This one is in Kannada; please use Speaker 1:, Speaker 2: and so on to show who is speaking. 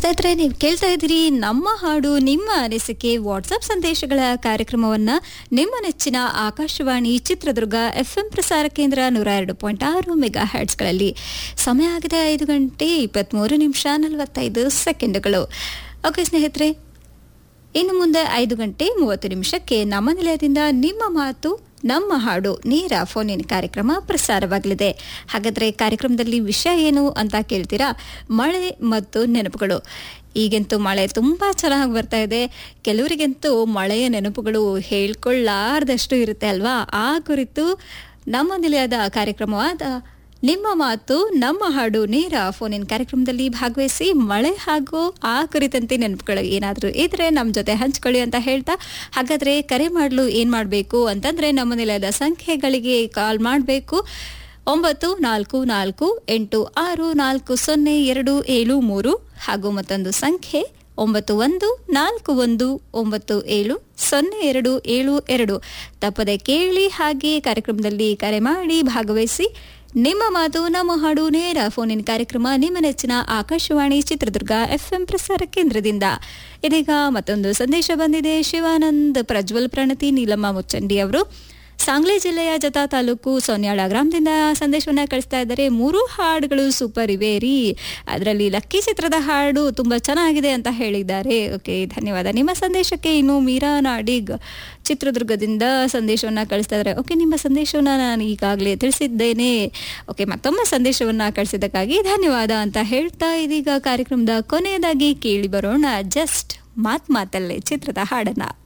Speaker 1: ಸ್ನೇಹಿತರೆ ನೀವು ಕೇಳ್ತಾ ಇದ್ದೀರಿ ನಮ್ಮ ಹಾಡು ನಿಮ್ಮ ಅನಿಸಿಕೆ ವಾಟ್ಸಪ್ ಸಂದೇಶಗಳ ಕಾರ್ಯಕ್ರಮವನ್ನ ನಿಮ್ಮ ನೆಚ್ಚಿನ ಆಕಾಶವಾಣಿ ಚಿತ್ರದುರ್ಗ ಎಫ್ಎಂ ಪ್ರಸಾರ ಕೇಂದ್ರ ನೂರ ಎರಡು ಪಾಯಿಂಟ್ ಆರು ಮೆಗಾ ಹ್ಯಾಟ್ಸ್ಗಳಲ್ಲಿ ಸಮಯ ಆಗಿದೆ ಐದು ಗಂಟೆ ಇಪ್ಪತ್ತ್ಮೂರು ನಿಮಿಷ ನಲವತ್ತೈದು ಸೆಕೆಂಡ್ಗಳು ಓಕೆ ಸ್ನೇಹಿತರೆ ಇನ್ನು ಮುಂದೆ ಐದು ಗಂಟೆ ಮೂವತ್ತು ನಿಮಿಷಕ್ಕೆ ನಮ್ಮ ನಿಲಯದಿಂದ ನಿಮ್ಮ ಮಾತು ನಮ್ಮ ಹಾಡು ನೇರ ಫೋನಿನ ಕಾರ್ಯಕ್ರಮ ಪ್ರಸಾರವಾಗಲಿದೆ ಹಾಗಾದರೆ ಕಾರ್ಯಕ್ರಮದಲ್ಲಿ ವಿಷಯ ಏನು ಅಂತ ಕೇಳ್ತೀರಾ ಮಳೆ ಮತ್ತು ನೆನಪುಗಳು ಈಗಂತೂ ಮಳೆ ತುಂಬ ಚೆನ್ನಾಗಿ ಬರ್ತಾ ಇದೆ ಕೆಲವರಿಗಂತೂ ಮಳೆಯ ನೆನಪುಗಳು ಹೇಳ್ಕೊಳ್ಳಾರ್ದಷ್ಟು ಇರುತ್ತೆ ಅಲ್ವಾ ಆ ಕುರಿತು ನಮ್ಮ ನಿಲಯದ ಕಾರ್ಯಕ್ರಮವಾದ ನಿಮ್ಮ ಮಾತು ನಮ್ಮ ಹಾಡು ನೇರ ಫೋನಿನ ಕಾರ್ಯಕ್ರಮದಲ್ಲಿ ಭಾಗವಹಿಸಿ ಮಳೆ ಹಾಗೂ ಆ ಕುರಿತಂತೆ ನೆನಪುಗಳು ಏನಾದರೂ ಇದ್ರೆ ನಮ್ಮ ಜೊತೆ ಹಂಚ್ಕೊಳ್ಳಿ ಅಂತ ಹೇಳ್ತಾ ಹಾಗಾದ್ರೆ ಕರೆ ಮಾಡಲು ಏನು ಮಾಡಬೇಕು ಅಂತಂದ್ರೆ ನಮ್ಮ ನಿಲಯದ ಸಂಖ್ಯೆಗಳಿಗೆ ಕಾಲ್ ಮಾಡಬೇಕು ಒಂಬತ್ತು ನಾಲ್ಕು ನಾಲ್ಕು ಎಂಟು ಆರು ನಾಲ್ಕು ಸೊನ್ನೆ ಎರಡು ಏಳು ಮೂರು ಹಾಗೂ ಮತ್ತೊಂದು ಸಂಖ್ಯೆ ಒಂಬತ್ತು ಒಂದು ನಾಲ್ಕು ಒಂದು ಒಂಬತ್ತು ಏಳು ಸೊನ್ನೆ ಎರಡು ಏಳು ಎರಡು ತಪ್ಪದೆ ಕೇಳಿ ಹಾಗೆ ಕಾರ್ಯಕ್ರಮದಲ್ಲಿ ಕರೆ ಮಾಡಿ ಭಾಗವಹಿಸಿ ನಿಮ್ಮ ಮಾತು ನಮ್ಮ ಹಾಡು ನೇರ ಫೋನಿನ ಕಾರ್ಯಕ್ರಮ ನಿಮ್ಮ ನೆಚ್ಚಿನ ಆಕಾಶವಾಣಿ ಚಿತ್ರದುರ್ಗ ಎಫ್ಎಂ ಪ್ರಸಾರ ಕೇಂದ್ರದಿಂದ ಇದೀಗ ಮತ್ತೊಂದು ಸಂದೇಶ ಬಂದಿದೆ ಶಿವಾನಂದ್ ಪ್ರಜ್ವಲ್ ಪ್ರಣತಿ ನೀಲಮ್ಮ ಮುಚ್ಚಂಡಿ ಅವರು ಸಾಂಗ್ಲಿ ಜಿಲ್ಲೆಯ ಜತಾ ತಾಲೂಕು ಸೋನ್ಯಾಳ ಗ್ರಾಮದಿಂದ ಸಂದೇಶವನ್ನ ಕಳಿಸ್ತಾ ಇದ್ದಾರೆ ಮೂರು ಹಾಡುಗಳು ಸೂಪರ್ ಇವೆ ರೀ ಅದರಲ್ಲಿ ಲಕ್ಕಿ ಚಿತ್ರದ ಹಾಡು ತುಂಬಾ ಚೆನ್ನಾಗಿದೆ ಅಂತ ಹೇಳಿದ್ದಾರೆ ಓಕೆ ಧನ್ಯವಾದ ನಿಮ್ಮ ಸಂದೇಶಕ್ಕೆ ಇನ್ನು ಮೀರಾ ನಾಡಿಗ್ ಚಿತ್ರದುರ್ಗದಿಂದ ಸಂದೇಶವನ್ನ ಕಳಿಸ್ತಾ ಇದ್ದಾರೆ ಓಕೆ ನಿಮ್ಮ ಸಂದೇಶವನ್ನ ನಾನು ಈಗಾಗಲೇ ತಿಳಿಸಿದ್ದೇನೆ ಓಕೆ ಮತ್ತೊಮ್ಮೆ ಸಂದೇಶವನ್ನ ಕಳಿಸಿದ್ದಕ್ಕಾಗಿ ಧನ್ಯವಾದ ಅಂತ ಹೇಳ್ತಾ ಇದೀಗ ಕಾರ್ಯಕ್ರಮದ ಕೊನೆಯದಾಗಿ ಕೇಳಿ ಬರೋಣ ಜಸ್ಟ್ ಮಾತ್ ಮಾತಲ್ಲೇ ಚಿತ್ರದ ಹಾಡನ್ನ